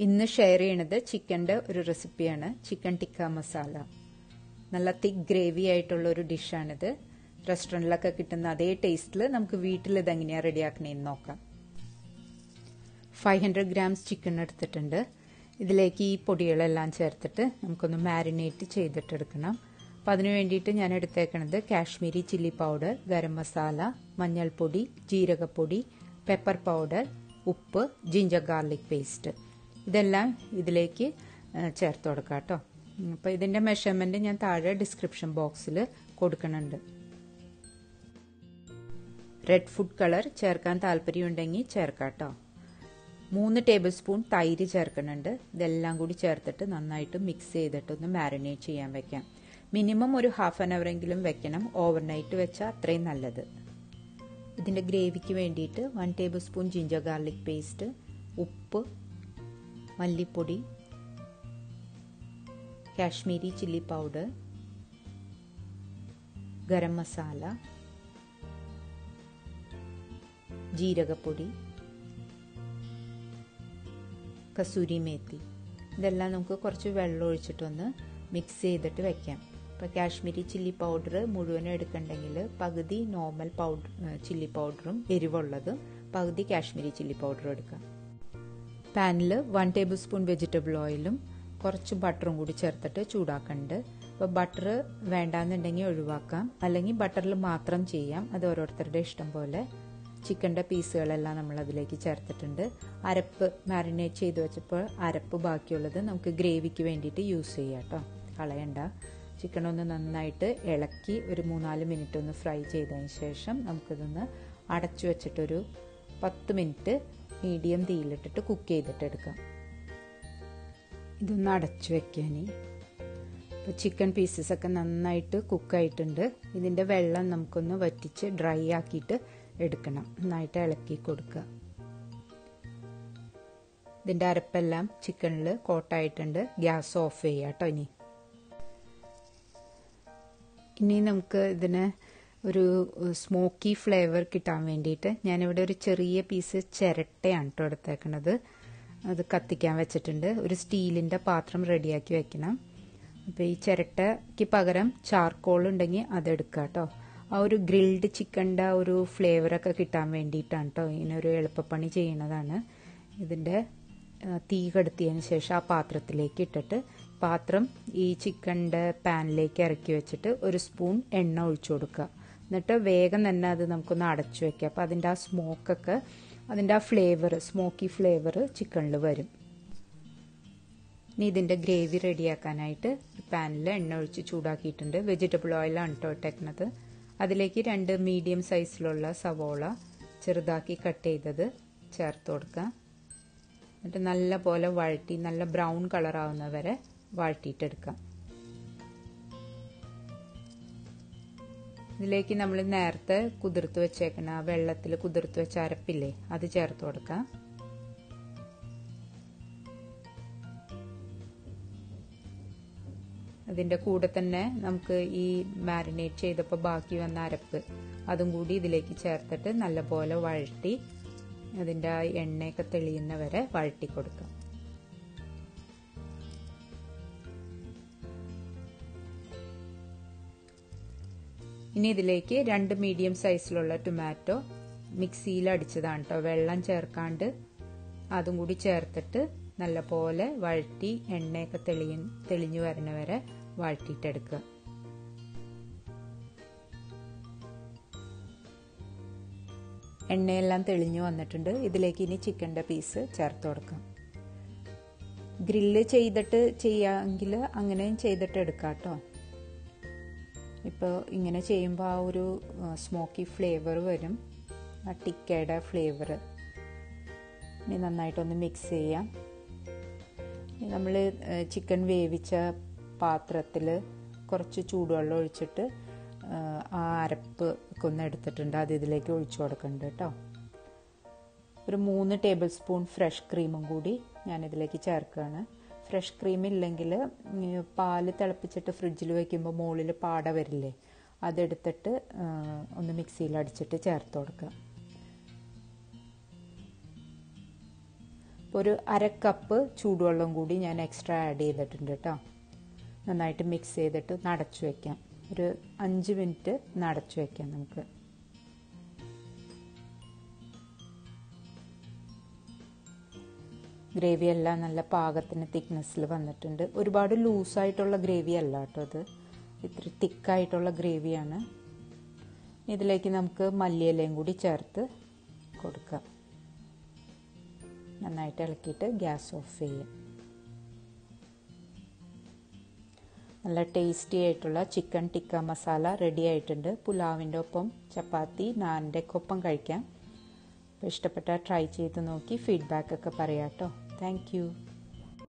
ഇന്ന് ഷെയർ ചെയ്യണത് ചിക്കൻ്റെ ഒരു റെസിപ്പിയാണ് ചിക്കൻ ടിക്ക മസാല നല്ല തിക്ക് ഗ്രേവി ആയിട്ടുള്ള ഒരു ഡിഷാണിത് റെസ്റ്റോറൻറ്റിലൊക്കെ കിട്ടുന്ന അതേ ടേസ്റ്റിൽ നമുക്ക് വീട്ടിൽ ഇതെങ്ങനെയാണ് റെഡിയാക്കണേന്ന് നോക്കാം ഫൈവ് ഹൺഡ്രഡ് ഗ്രാംസ് ചിക്കൻ എടുത്തിട്ടുണ്ട് ഇതിലേക്ക് ഈ പൊടികളെല്ലാം ചേർത്തിട്ട് നമുക്കൊന്ന് മാരിനേറ്റ് ചെയ്തിട്ടെടുക്കണം അപ്പം അതിന് വേണ്ടിയിട്ട് ഞാൻ എടുത്തേക്കണത് കാശ്മീരി ചില്ലി പൗഡർ ഗരം മസാല മഞ്ഞൾപ്പൊടി ജീരകപ്പൊടി പെപ്പർ പൗഡർ ഉപ്പ് ജിഞ്ചർ ഗാർലിക് പേസ്റ്റ് ഇതെല്ലാം ഇതിലേക്ക് ചേർത്ത് കൊടുക്കാം കേട്ടോ അപ്പോൾ ഇതിൻ്റെ മെഷർമെൻറ്റ് ഞാൻ താഴെ ഡിസ്ക്രിപ്ഷൻ ബോക്സിൽ കൊടുക്കുന്നുണ്ട് റെഡ് ഫുഡ് കളർ ചേർക്കാൻ താല്പര്യമുണ്ടെങ്കിൽ ചേർക്കാം കേട്ടോ മൂന്ന് ടേബിൾ സ്പൂൺ തൈര് ചേർക്കുന്നുണ്ട് ഇതെല്ലാം കൂടി ചേർത്തിട്ട് നന്നായിട്ട് മിക്സ് ചെയ്തിട്ട് ഒന്ന് മാരിനേറ്റ് ചെയ്യാൻ വെക്കാം മിനിമം ഒരു ഹാഫ് ആൻ അവറെങ്കിലും വെക്കണം ഓവർനൈറ്റ് വെച്ചാൽ അത്രയും നല്ലത് ഇതിൻ്റെ ഗ്രേവിക്ക് വേണ്ടിയിട്ട് one tablespoon ginger garlic paste ഉപ്പ് മല്ലിപ്പൊടി കാശ്മീരി ചില്ലി പൗഡർ ഗരം മസാല ജീരകപ്പൊടി കസൂരി മേത്തി ഇതെല്ലാം നമുക്ക് കുറച്ച് വെള്ളം ഒഴിച്ചിട്ടൊന്ന് മിക്സ് ചെയ്തിട്ട് വെക്കാം ഇപ്പോൾ കാശ്മീരി ചില്ലി പൗഡർ മുഴുവനും എടുക്കണ്ടെങ്കിൽ പകുതി നോർമൽ പൗഡർ ചില്ലി പൗഡറും എരിവുള്ളതും പകുതി കാശ്മീരി ചില്ലി പൗഡറും എടുക്കാം പാനിൽ വൺ ടേബിൾ സ്പൂൺ വെജിറ്റബിൾ ഓയിലും കുറച്ച് ബട്ടറും കൂടി ചേർത്തിട്ട് ചൂടാക്കുന്നുണ്ട് അപ്പോൾ ബട്ടർ വേണ്ടാന്നുണ്ടെങ്കിൽ ഒഴിവാക്കാം അല്ലെങ്കിൽ ബട്ടറിൽ മാത്രം ചെയ്യാം അത് ഓരോരുത്തരുടെ ഇഷ്ടം പോലെ ചിക്കൻ്റെ പീസുകളെല്ലാം നമ്മൾ അതിലേക്ക് ചേർത്തിട്ടുണ്ട് അരപ്പ് മാരിനേറ്റ് ചെയ്ത് വെച്ചപ്പോൾ അരപ്പ് ബാക്കിയുള്ളത് നമുക്ക് ഗ്രേവിക്ക് വേണ്ടിയിട്ട് യൂസ് ചെയ്യാം കേട്ടോ കളയണ്ട ചിക്കൻ ഒന്ന് നന്നായിട്ട് ഇളക്കി ഒരു മൂന്നാല് മിനിറ്റ് ഒന്ന് ഫ്രൈ ചെയ്തതിന് ശേഷം നമുക്കിതൊന്ന് അടച്ചു വെച്ചിട്ടൊരു പത്ത് മിനിറ്റ് മീഡിയം തീയിലിട്ടിട്ട് കുക്ക് ചെയ്തിട്ട് എടുക്കാം ഇതൊന്ന് അടച്ചു വെക്കാൻ ഇപ്പോൾ ചിക്കൻ പീസസ് ഒക്കെ നന്നായിട്ട് കുക്കായിട്ടുണ്ട് ഇതിൻ്റെ വെള്ളം നമുക്കൊന്ന് വറ്റിച്ച് ഡ്രൈ ആക്കിയിട്ട് എടുക്കണം നന്നായിട്ട് ഇളക്കി കൊടുക്കുക ഇതിൻ്റെ അരപ്പെല്ലാം ചിക്കനിൽ കോട്ടായിട്ടുണ്ട് ഗ്യാസ് ഓഫ് ചെയ്യുക കേട്ടോ ഇനി ഇനി നമുക്ക് ഇതിന് ഒരു സ്മോക്കി ഫ്ലേവർ കിട്ടാൻ വേണ്ടിയിട്ട് ഞാനിവിടെ ഒരു ചെറിയ പീസ് ചിരട്ടയാണ് കേട്ടോ എടുത്തേക്കണത് അത് കത്തിക്കാൻ വെച്ചിട്ടുണ്ട് ഒരു സ്റ്റീലിൻ്റെ പാത്രം റെഡിയാക്കി വെക്കണം അപ്പോൾ ഈ ചിരട്ടയ്ക്ക് പകരം ചാർക്കോൾ ഉണ്ടെങ്കിൽ അതെടുക്കുക കേട്ടോ ആ ഒരു ഗ്രിൽഡ് ചിക്കൻ്റെ ആ ഒരു ഫ്ലേവറൊക്കെ കിട്ടാൻ വേണ്ടിയിട്ടാണ് കേട്ടോ ഇങ്ങനെ ഒരു എളുപ്പപ്പണി ചെയ്യണതാണ് ഇതിൻ്റെ തീ കെടുത്തിയതിന് ശേഷം ആ പാത്രത്തിലേക്ക് ഇട്ടിട്ട് പാത്രം ഈ ചിക്കൻ്റെ പാനിലേക്ക് ഇറക്കി വെച്ചിട്ട് ഒരു സ്പൂൺ എണ്ണ ഒഴിച്ചു കൊടുക്കുക എന്നിട്ട് വേഗം തന്നെ അത് നമുക്കൊന്ന് അടച്ചു വെക്കുക അപ്പോൾ അതിൻ്റെ ആ സ്മോക്കൊക്കെ അതിൻ്റെ ആ ഫ്ലേവർ സ്മോക്കി ഫ്ലേവർ ചിക്കനിൽ വരും ഇനി ഇതിൻ്റെ ഗ്രേവി റെഡിയാക്കാനായിട്ട് പാനിൽ എണ്ണ ഒഴിച്ച് ചൂടാക്കിയിട്ടുണ്ട് വെജിറ്റബിൾ ഓയിലാണ് കേട്ടോ ഇട്ടേക്കുന്നത് അതിലേക്ക് രണ്ട് മീഡിയം സൈസിലുള്ള സവോള ചെറുതാക്കി കട്ട് ചെയ്തത് ചേർത്ത് കൊടുക്കുക എന്നിട്ട് നല്ല പോലെ വഴറ്റി നല്ല ബ്രൗൺ കളർ ആവുന്ന വരെ വഴറ്റിയിട്ടെടുക്കാം ഇതിലേക്ക് നമ്മൾ നേരത്തെ കുതിർത്ത് വെച്ചേക്കണ വെള്ളത്തിൽ കുതിർത്ത് വെച്ച അരപ്പില്ലേ അത് ചേർത്ത് കൊടുക്കാം അതിൻ്റെ കൂടെ തന്നെ നമുക്ക് ഈ മാരിനേറ്റ് ചെയ്തപ്പോൾ ബാക്കി വന്ന അരപ്പ് അതും കൂടി ഇതിലേക്ക് ചേർത്തിട്ട് നല്ലപോലെ വഴറ്റി അതിൻ്റെ ആ എണ്ണയൊക്കെ തെളിയുന്ന വരെ വഴറ്റി കൊടുക്കാം ഇനി ഇതിലേക്ക് രണ്ട് മീഡിയം സൈസിലുള്ള ടൊമാറ്റോ മിക്സിയിൽ അടിച്ചതാണ് കേട്ടോ വെള്ളം ചേർക്കാണ്ട് അതും കൂടി ചേർത്തിട്ട് നല്ലപോലെ വഴറ്റി എണ്ണയൊക്കെ തെളിയ തെളിഞ്ഞു വരണ വരെ വഴറ്റിയിട്ടെടുക്കുക എണ്ണയെല്ലാം തെളിഞ്ഞു വന്നിട്ടുണ്ട് ഇതിലേക്ക് ഇനി ചിക്കൻ്റെ പീസ് ചേർത്ത് കൊടുക്കാം ഗ്രില്ല് ചെയ്തിട്ട് ചെയ്യാമെങ്കിൽ അങ്ങനെയും ചെയ്തിട്ട് എടുക്കാം കേട്ടോ ഇപ്പോൾ ഇങ്ങനെ ചെയ്യുമ്പോൾ ആ ഒരു സ്മോക്കി ഫ്ലേവർ വരും ആ ടിക്കയുടെ ഫ്ലേവർ ഇനി നന്നായിട്ടൊന്ന് മിക്സ് ചെയ്യാം നമ്മൾ ചിക്കൻ വേവിച്ച പാത്രത്തിൽ കുറച്ച് ചൂടുവെള്ളം ഒഴിച്ചിട്ട് ആ അരപ്പ് ഒക്കെ ഒന്ന് എടുത്തിട്ടുണ്ട് അത് ഇതിലേക്ക് ഒഴിച്ചു കൊടുക്കുന്നുണ്ട് കേട്ടോ ഒരു മൂന്ന് ടേബിൾ സ്പൂൺ ഫ്രഷ് ക്രീമും കൂടി ഞാനിതിലേക്ക് ചേർക്കുകയാണ് ഫ്രഷ് ക്രീം ഇല്ലെങ്കിൽ പാല് തിളപ്പിച്ചിട്ട് ഫ്രിഡ്ജിൽ വെക്കുമ്പോൾ മുകളിൽ പാട വരില്ലേ അതെടുത്തിട്ട് ഒന്ന് മിക്സിയിൽ അടിച്ചിട്ട് ചേർത്ത് കൊടുക്കുക ഒരു അര കപ്പ് ചൂടുവെള്ളം കൂടി ഞാൻ എക്സ്ട്രാ ആഡ് ചെയ്തിട്ടുണ്ട് കേട്ടോ നന്നായിട്ട് മിക്സ് ചെയ്തിട്ട് നടച്ചു വയ്ക്കാം ഒരു അഞ്ച് മിനിറ്റ് നടച്ചു വയ്ക്കാം നമുക്ക് ഗ്രേവി എല്ലാം നല്ല പാകത്തിന് തിക്നെസ്സിൽ വന്നിട്ടുണ്ട് ഒരുപാട് ലൂസായിട്ടുള്ള ഗ്രേവി അല്ല കേട്ടോ അത് ഇത്തിരി തിക്കായിട്ടുള്ള ഗ്രേവിയാണ് ഇതിലേക്ക് നമുക്ക് മല്ലിയിലയും കൂടി ചേർത്ത് കൊടുക്കാം നന്നായിട്ട് ഇളക്കിയിട്ട് ഗ്യാസ് ഓഫ് ചെയ്യാം നല്ല ടേസ്റ്റി ആയിട്ടുള്ള ചിക്കൻ ടിക്ക മസാല റെഡി ആയിട്ടുണ്ട് പുലാവിൻ്റെ ഒപ്പം ചപ്പാത്തി നാനിൻ്റെ ഒപ്പം കഴിക്കാം അപ്പോൾ ഇഷ്ടപ്പെട്ടാൽ ട്രൈ ചെയ്ത് നോക്കി ഫീഡ്ബാക്ക് ഒക്കെ പറയാം കേട്ടോ താങ്ക്